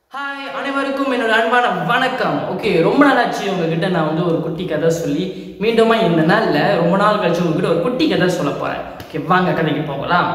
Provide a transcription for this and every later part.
hi அனைவருக்கும் என்னோட அன்பான வணக்கம் ஓகே ரொம்ப நாள் ஆச்சு உங்ககிட்ட நான் வந்து ஒரு குட்டி கதை சொல்லி மீண்டுமா இந்த நாள்ல ரொம்ப நாள் கழிச்சு உங்ககிட்ட ஒரு குட்டி கதை சொல்ல போறேன் ஓகே வாங்க கதைக்கு போகலாம்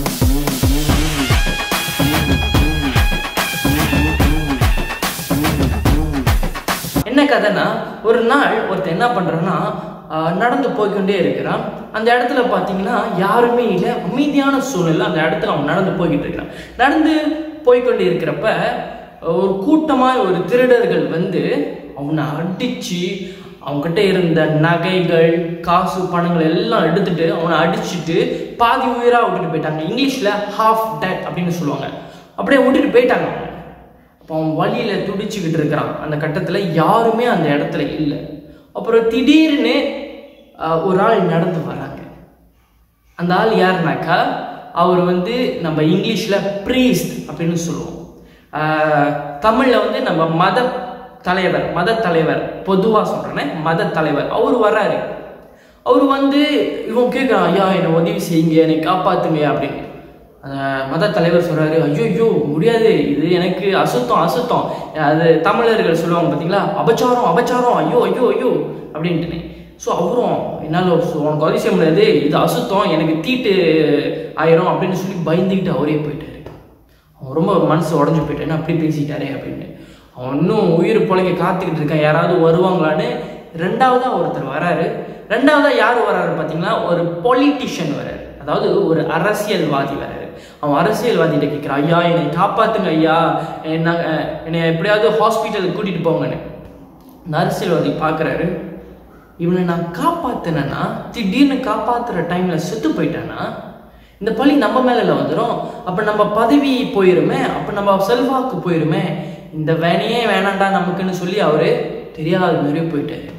என்ன கதைனா ஒரு நாள் ஒருத்தன் என்ன பண்றான்னா ஆஹ், நடந்து போய்க்கொண்டே இருக்கிறான் அந்த இடத்துல பார்த்தீங்கன்னா யாருமே இல்லை அமைதியான சூழ்நிலை அந்த இடத்துல அவன் நடந்து போய்கிட்டு இருக்கிறான் நடந்து போய்க்கொண்டே இருக்கிறப்ப ஒரு கூட்டமாக ஒரு திருடர்கள் வந்து அவனை அடிச்சு அவன்கிட்ட இருந்த நகைகள் காசு பணங்கள் எல்லாம் எடுத்துட்டு அவனை அடிச்சுட்டு பாதி உயிராக விட்டுட்டு போயிட்டாங்க இங்கிலீஷில் ஹாஃப் டெட் அப்படின்னு சொல்லுவாங்க அப்படியே விட்டுட்டு போயிட்டாங்க அவனை அப்போ அவன் வழியில் துடிச்சுக்கிட்டு இருக்கிறான் அந்த கட்டத்தில் யாருமே அந்த இடத்துல இல்லை அப்புறம் திடீர்னு ஆஹ், ஒரு ஆள் நடந்து வராங்க அந்த ஆள் யாருனாக்கா அவர் வந்து நம்ம இங்கிலீஷில் ப்ரீஸ்ட் அப்படின்னு சொல்லுவோம் ஆஹ், தமிழ்ல வந்து நம்ம மத தலைவர் மத தலைவர் பொதுவாக சொல்கிறேனே மத தலைவர் அவர் வர்றாரு அவர் வந்து இவன் கேட்குறான் ஐயா என்னை உதவி செய்யுங்க என்னை காப்பாத்துங்க அப்படின்னு அந்த மத தலைவர் சொல்றாரு ஐயோ ஐயோ முடியாது இது எனக்கு அசுத்தம் அசுத்தம் அது தமிழர்கள் சொல்லுவாங்க பார்த்தீங்களா அபச்சாரம் அபச்சாரம் ஐயோ ஐயோ ஐயோ அப்படின்ட்டுனே ஸோ அவரும் என்னால் உனக்கு உதவி செய்ய முடியாது இது அசுத்தம் எனக்கு தீட்டு ஆயிரும் அப்படின்னு சொல்லி பயந்துக்கிட்டு அவரே போயிட்டாரு அவன் ரொம்ப மனசு உடஞ்சு போயிட்டான் அப்படி பேசிட்டாரே அப்படின்னு அவன் இன்னும் உயிர் பிழைக்க காத்துக்கிட்டு இருக்கான் யாராவது வருவாங்களான்னு ரெண்டாவதா ஒருத்தர் வராரு ரெண்டாவதா யார் வராரு பார்த்தீங்கன்னா ஒரு பொலிட்டிஷியன் வராரு அதாவது ஒரு அரசியல்வாதி வராரு அவன் அரசியல்வாதிகிட்ட கேட்குறான் ஐயா என்னை காப்பாத்துங்க ஐயா என்ன என்னை எப்படியாவது ஹாஸ்பிட்டலுக்கு கூட்டிட்டு போங்கன்னு இந்த அரசியல்வாதி பார்க்குறாரு இவனை நான் காப்பாத்தினேன்னா திடீர்னு காப்பாத்துற டைம்ல செத்து போயிட்டானா இந்த பழி நம்ம மேல வந்துடும் அப்ப நம்ம பதவி போயிருமே அப்ப நம்ம செல்வாக்கு போயிருமே இந்த வேணையே வேணாண்டா நமக்குன்னு சொல்லி அவரு தெரியாத மாதிரி போயிட்டாரு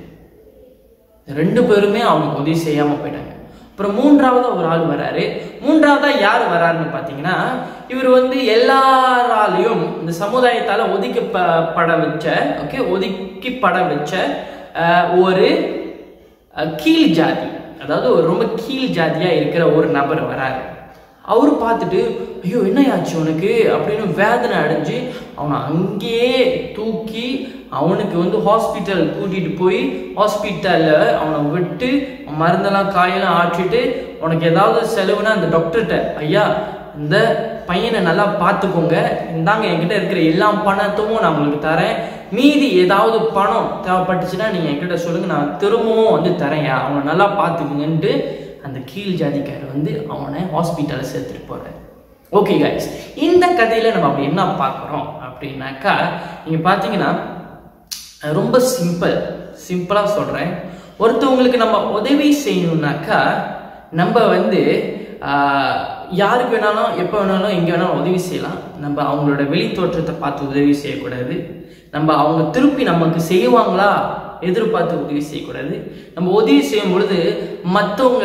ரெண்டு பேருமே அவனுக்கு உதவி செய்யாம போயிட்டாங்க அப்புறம் மூன்றாவது ஒரு ஆள் வராரு மூன்றாவதா யார் வராருன்னு பார்த்தீங்கன்னா இவர் வந்து எல்லாராலையும் இந்த சமுதாயத்தால ஒதுக்கப்பட வச்ச ஓகே ஒதுக்கிப்பட வச்ச அஹ், ஒரு அஹ், கீழ் ஜாதி அதாவது ஒரு ரொம்ப கீழ் ஜாதியா இருக்கிற ஒரு நபர் வராரு அவர் பார்த்துட்டு ஐயோ என்னையாச்சு உனக்கு அப்படின்னு வேதனை அடைஞ்சு அவனை அங்கேயே தூக்கி அவனுக்கு வந்து ஹாஸ்பிட்டல் கூட்டிட்டு போய் ஹாஸ்பிட்டலில் அவனை விட்டு மருந்தெல்லாம் காயெல்லாம் ஆற்றிட்டு உனக்கு ஏதாவது செலவுனா அந்த டாக்டர்கிட்ட ஐயா இந்த பையனை நல்லா பார்த்துக்கோங்க இந்தாங்க என்கிட்ட இருக்கிற எல்லா பணத்தையும் நான் உங்களுக்கு தரேன் மீதி ஏதாவது பணம் தேவைப்பட்டுச்சுன்னா நீங்கள் என்கிட்ட சொல்லுங்க நான் திரும்பவும் வந்து தரேன்யா அவனை நல்லா பார்த்துக்குங்கன்ட்டு அந்த கீழ் ஜாதிக்காரர் வந்து அவனை ஹாஸ்பிட்டலில் சேர்த்துட்டு போகிறார் ஓகே கைஸ் இந்த கதையில் நம்ம அப்படி என்ன பார்க்குறோம் அப்படின்னாக்கா நீங்கள் பார்த்தீங்கன்னா அஹ் ரொம்ப சிம்பிள் சிம்பிளாக சொல்கிறேன் ஒருத்தவங்களுக்கு நம்ம உதவி செய்யணும்னாக்கா நம்ம வந்து ஆஹ், யாருக்கு வேணாலும் எப்போ வேணாலும் எங்கே வேணாலும் உதவி செய்யலாம் நம்ம அவங்களோட வெளி தோற்றத்தை பார்த்து உதவி செய்யக்கூடாது நம்ம அவங்க திருப்பி நமக்கு செய்வாங்களா எதிர்பார்த்து உதவி செய்யக்கூடாது நம்ம உதவி செய்யும் பொழுது மற்றவங்க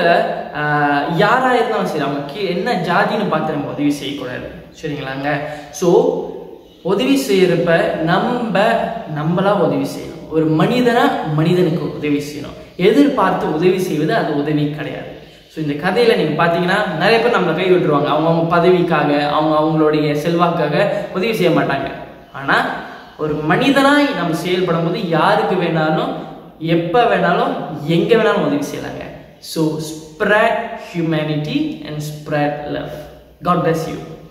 யாராக இருந்தாலும் சரி அவங்க கீ என்ன ஜாதின்னு பார்த்து நம்ம உதவி செய்யக்கூடாது சரிங்களாங்க ஸோ உதவி செய்யறப்ப நம்ம நம்மளா உதவி செய்யணும் ஒரு மனிதனா மனிதனுக்கு உதவி செய்யணும் எதிர்பார்த்து உதவி செய்வது அது உதவி கிடையாது ஸோ இந்த கதையில நீங்க பாத்தீங்கன்னா நிறைய பேர் நம்மளை கை விட்டுருவாங்க அவங்க அவங்க பதவிக்காக அவங்க அவங்களுடைய செல்வாக்காக உதவி செய்ய மாட்டாங்க ஆனா ஒரு மனிதனாய் நம்ம செயல்படும் போது யாருக்கு வேணாலும் எப்ப வேணாலும் எங்க வேணாலும் உதவி செய்யலாங்க so spread humanity and spread love God bless you